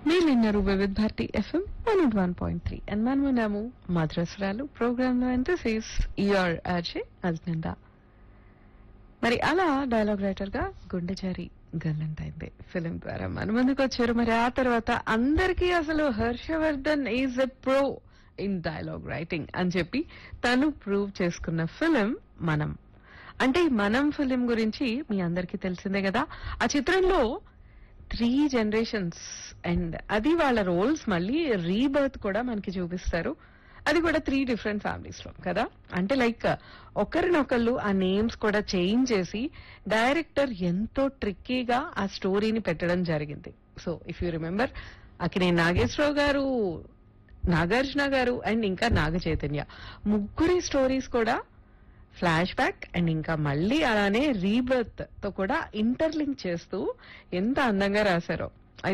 మీరు విన్నారు Vividh Bharati FM one one point three and మనం ఉన్నాము మద్రసరాలు ప్రోగ్రామ్ లో and this is your RJ అజ్నందా మరి అలా డైలాగ్ రైటర్ గా గుండె జారి గల్లంటైంది ఫిలిం ద్వారా మన ముందుకు వచ్చారు మరి ఆ తర్వాత అందరికీ అసలు Harshavardhan is a pro in dialogue writing అని చెప్పి తను ప్రూవ్ చేసుకున్న ఫిలిం మనం అంటే ఈ మనం ఫిలిం గురించి మీ అందరికీ తెలిసిందే కదా ఆ చిత్రంలో త్రీ జనరేషన్స్ అండ్ అది వాళ్ళ రోల్స్ మళ్ళీ రీబర్త్ కూడా మనకి చూపిస్తారు అది కూడా త్రీ డిఫరెంట్ ఫ్యామిలీస్ లో కదా అంటే లైక్ ఒకరినొకళ్ళు ఆ నేమ్స్ కూడా చేంజ్ చేసి డైరెక్టర్ ఎంతో ట్రిక్కీగా ఆ స్టోరీని పెట్టడం జరిగింది so if you remember Akkineni Nageswararao గారు నాగార్జున గారు అండ్ ఇంకా నాగ చైతన్య ముగ్గురి స్టోరీస్ కూడా ఫ్లాష్ బ్యాక్ అండ్ ఇంకా మళ్ళీ అలానే రీబర్త్ తో కూడా ఇంటర్లింక్ చేస్తూ ఎంత అందంగా రాశారో